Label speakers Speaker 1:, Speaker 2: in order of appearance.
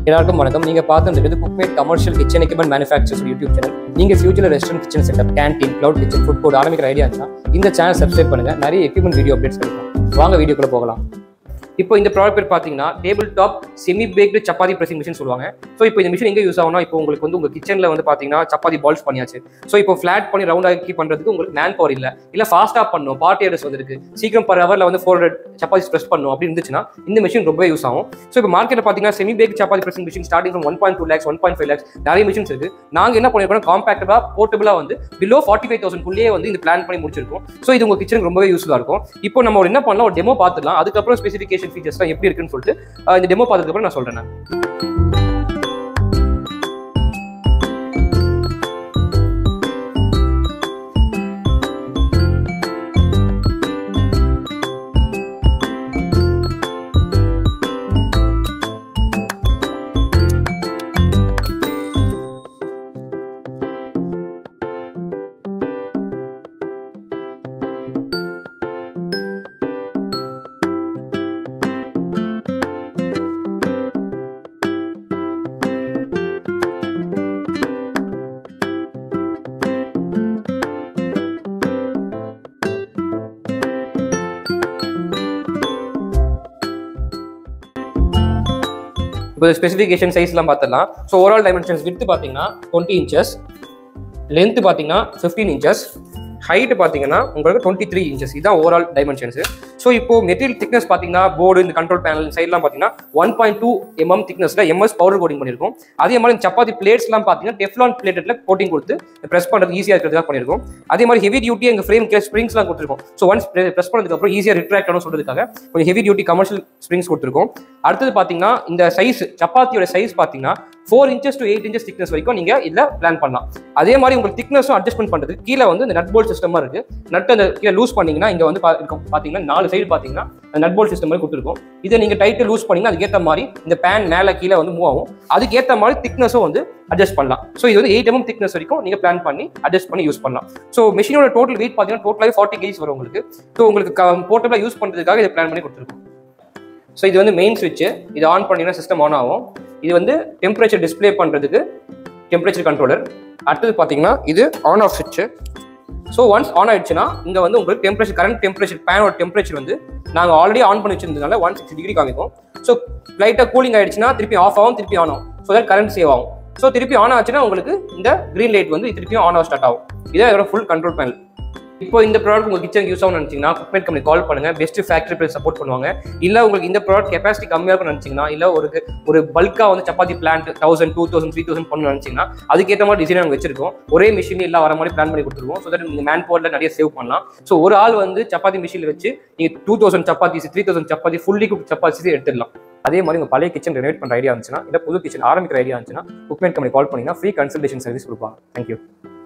Speaker 1: எல்லாருக்கும் வணக்கம் நீங்க பார்த்துட்டு Cookmate commercial kitchen equipment manufacturers YouTube channel நீங்க ஃபியூச்சர்ல restaurant kitchen setup canteen cloud kitchen food court ஆரம்பிக்கிற ஐடியா இருந்தா இந்த சேனல் சப்ஸ்கிரைப் பண்ணுங்க நிறைய எக்யூப்மெண்ட் வீடியோ அப்டேட்ஸ் கிடைக்கும் வாங்க வீடியோக்குள்ள போகலாம் இப்போ இந்த ப்ராடக்ட் பேர் பார்த்தீங்கன்னா table top semi baked chapati pressing machine சொல்லுவாங்க ஸோ இப்போ இந்த மிஷின் எங்கே யூஸ் ஆகும்னா இப்போ உங்களுக்கு வந்து உங்கள் கிச்சனில் வந்து பார்த்தீங்கன்னா சப்பாத்தி பால்ஸ் பண்ணியாச்சு ஸோ இப்போ ஃப்ளாட் பண்ணி ரவுண்ட் ஆக்கி பண்ணுறதுக்கு உங்களுக்கு மேன் பவர் இல்லை இல்லை ஃபாஸ்ட்டாக பண்ணும் பார்ட்டி அட்ரஸ் வந்துருக்கு சீக்கிரம் பர் ஹவரில் வந்து ஃபோர் ஹண்ட்ரட் சப்பாத்தி ப்ரெஸ் பண்ணும் அப்படி இருந்துச்சுன்னா இந்த மிஷின் ரொம்பவே யூஸ் ஆகும் ஸோ இப்போ மார்க்கெட்டில் பார்த்தீங்கன்னா semi bake chapati pressing machine starting from one point two lakhs one point five lakhs நிறைய மிஷின்ஸ் இருக்கு நாங்கள் என்ன பண்ணிருக்கோம் காம்பாக்டபா போர்ட்டபிளா வந்து பிலோ ஃபார்ட்டி ஃபைவ் தௌசண்ட்குள்ளேயே வந்து இந்த பிளான் பண்ணி முடிச்சிருக்கோம் ஸோ இது உங்க கிச்சனுக்கு ரொம்பவே யூஸ்ஃபுல்லாக இருக்கும் இப்போ நம்ம ஒரு என்ன பண்ணலாம் ஒரு டெமோ பார்த்துலாம் அதுக்கப்புறம் ஸ்பெசிஃபிகேஷன் ஃபீச்சர்ஸ்லாம் எப்படி இருக்குன்னு சொல்லிட்டு அஹ், இந்த டெமோ பார்த்ததுக்கப்புறம் நான் சொல்றேன் நான். இப்போ ஸ்பெசிஃபிகேஷன் சைஸ்லாம் பார்த்துடலாம் ஸோ ஓவரால் டைமென்ஷன்ஸ் வித்து பார்த்தீங்கன்னா டுவெண்ட்டி இன்ச்சஸ் லென்த் பார்த்தீங்கன்னா ஃபிஃப்டீன் இன்ச்சஸ் ஹைட் பார்த்தீங்கன்னா உங்களுக்கு டுவெண்ட்டி த்ரீ இன்ச்சஸ் இதுதான் ஓவரால் டைமென்ஷன்ஸ் ஸோ இப்போ மெட்டீரியல் திக்னஸ் பார்த்தீங்கன்னா போர்டு இந்த கண்ட்ரோல் பேனல் சைட்லாம் பார்த்தீங்கன்னா ஒன் பாயிண்ட் டூ எம்எம் திக்னஸ்ல எம்எஸ் பவுடர் கோட்டிங் பண்ணியிருக்கோம் அதே மாதிரி இந்த சப்பாத்தி பிளேட்ஸ்லாம் பார்த்தீங்கன்னா டெஃப்லான் பிளேட்டில் கோட்டிங் கொடுத்து ப்ரெஸ் பண்ணுறது ஈஸியாக இருக்கிறதுக்காக பண்ணியிருக்கோம் அதே மாதிரி ஹெவி டியூட்டி எங்கள் ஃப்ரேம் கே ஸ்ப்ரிங்ஸ்லாம் கொடுத்துருக்கோம் ஸோ ஒன்ஸ் ப்ரெஸ் பண்ணதுக்கப்புறம் ஈஸியாக ரிட்ராக்ட் ஆகும் சொல்றதுக்காக கொஞ்சம் ஹெவி டியூட்டி கமர்ஷியல் ஸ்ப்ரிங்ஸ் கொடுத்துருக்கோம் அடுத்தது பார்த்தீங்கன்னா இந்த சைஸ் சப்பாத்தியோட சைஸ் பார்த்தீங்கன்னா four inches to eight inches thickness வரைக்கும் நீங்க இதில் பிளான் பண்ணலாம் அதே மாதிரி உங்களுக்கு திக்னஸும் அட்ஜஸ்ட்மெண்ட் பண்ணுறது கீழே வந்து இந்த நட் போல்ட் சிஸ்டமாக இருக்கு நட் அந்த கீழே லூஸ் பண்ணீங்கன்னா இங்க வந்து பா- இருக்கும் பார்த்தீங்கன்னா நாலு சைடு பார்த்தீங்கன்னா அந்த நட் போல்ட் சிஸ்டம் மாதிரி கொடுத்துருக்கும் இதை நீங்க டைட்டு லூஸ் பண்ணீங்கன்னா அதுக்கேற்ற மாதிரி இந்த பேன் மேலே கீழே வந்து மூவ் ஆகும் அதுக்கேற்ற மாதிரி திக்னஸும் வந்து அட்ஜஸ்ட் பண்ணலாம் ஸோ இது வந்து எயிட் எம்எம் திக்னஸ் வரைக்கும் நீங்க பிளான் பண்ணி அட்ஜஸ்ட் பண்ணி யூஸ் பண்ணலாம் ஸோ மிஷினோட டோட்டல் வெயிட் பார்த்தீங்கன்னா டோட்டலாகவே ஃபார்ட்டி கேஜ் வரும் உங்களுக்கு ஸோ உங்களுக்கு போர்ட்டபிளாக யூஸ் பண்ணுறதுக்காக இதை பிளான் பண்ணி கொடுத்துருக்கோம் ஸோ இது வந்து மெயின் சுவிட்ச் இது ஆன் பண்ணீங்கன்னா சிஸ்டம் ஆன் ஆகும் இது வந்து டெம்பரேச்சர் டிஸ்ப்ளே பண்ணுறதுக்கு டெம்பரேச்சர் கண்ட்ரோலர் அடுத்தது பார்த்தீங்கன்னா இது ஆன் ஆஃப் சுவிட்ச் ஸோ ஒன்ஸ் ஆன் ஆயிடுச்சுன்னா இங்கே வந்து உங்களுக்கு டெம்பரேச்சர் கரண்ட் டெம்பரேச்சர் பேனோட டெம்பரேச்சர் வந்து நாங்கள் ஆல்ரெடி ஆன் பண்ணி வச்சிருந்ததுனால ஒன் சிக்ஸ்டி டிகிரி காமிக்கும் ஸோ லைட்டாக கூலிங் ஆயிடுச்சுன்னா திருப்பி ஆஃப் ஆகும் திருப்பி ஆன் ஆகும் ஸோ தட் கரண்ட் சேவ் ஆகும் ஸோ திருப்பி ஆன் ஆச்சுன்னா உங்களுக்கு இந்த green லைட் வந்து திருப்பியும் ஆன் ஆக ஸ்டார்ட் ஆகும் இதான் இதோட ஃபுல் கண்ட்ரோல் பேனல் இப்போ இந்த ப்ராடக்ட் உங்க கிச்சன் யூஸ் ஆகும் நினைச்சீங்கன்னா குக்மேட் கம்பெனி கால் பண்ணுங்க பெஸ்ட் ஃபேக்டரி பிரைஸ் சப்போர்ட் பண்ணுவாங்க இல்ல உங்களுக்கு இந்த ப்ராடக்ட் கெப்பாசிட்டி கம்மியா இருக்கும் நினைச்சீங்கன்னா இல்ல ஒரு ஒரு பல்கா வந்து chapati plant thousand two thousand three thousand பண்ணணும் நினைச்சீங்கன்னா அதுக்கேற்ற மாதிரி டிசைன் நாங்கள் வச்சிருக்கோம் ஒரே மிஷின் எல்லாம் வர மாதிரி பிளான் பண்ணி கொடுத்துருவோம் ஸோ தட் நீங்க மேன் பவர்ல நிறைய சேவ் பண்ணலாம் ஸோ ஒரு ஆள் வந்து சப்பாத்தி மிஷினில் வச்சு நீங்க two thousand chapati three thousand chapati fully cook chapati எடுத்துடலாம் அதே மாதிரி உங்க பழைய கிச்சன் ரெனோவேட் பண்ற ஐடியா இருந்துச்சுன்னா இல்ல புது கிச்சன் ஆரம்பிக்கிற ஐடியா இருந்துச்சுன்னா குக்மேட் கம்பெனி கால் பண்ணீங்கன்னா ஃப்ரீ கன்சல்டேஷன் சர்வீஸ் கொடுப்பாங்க தேங்க்யூ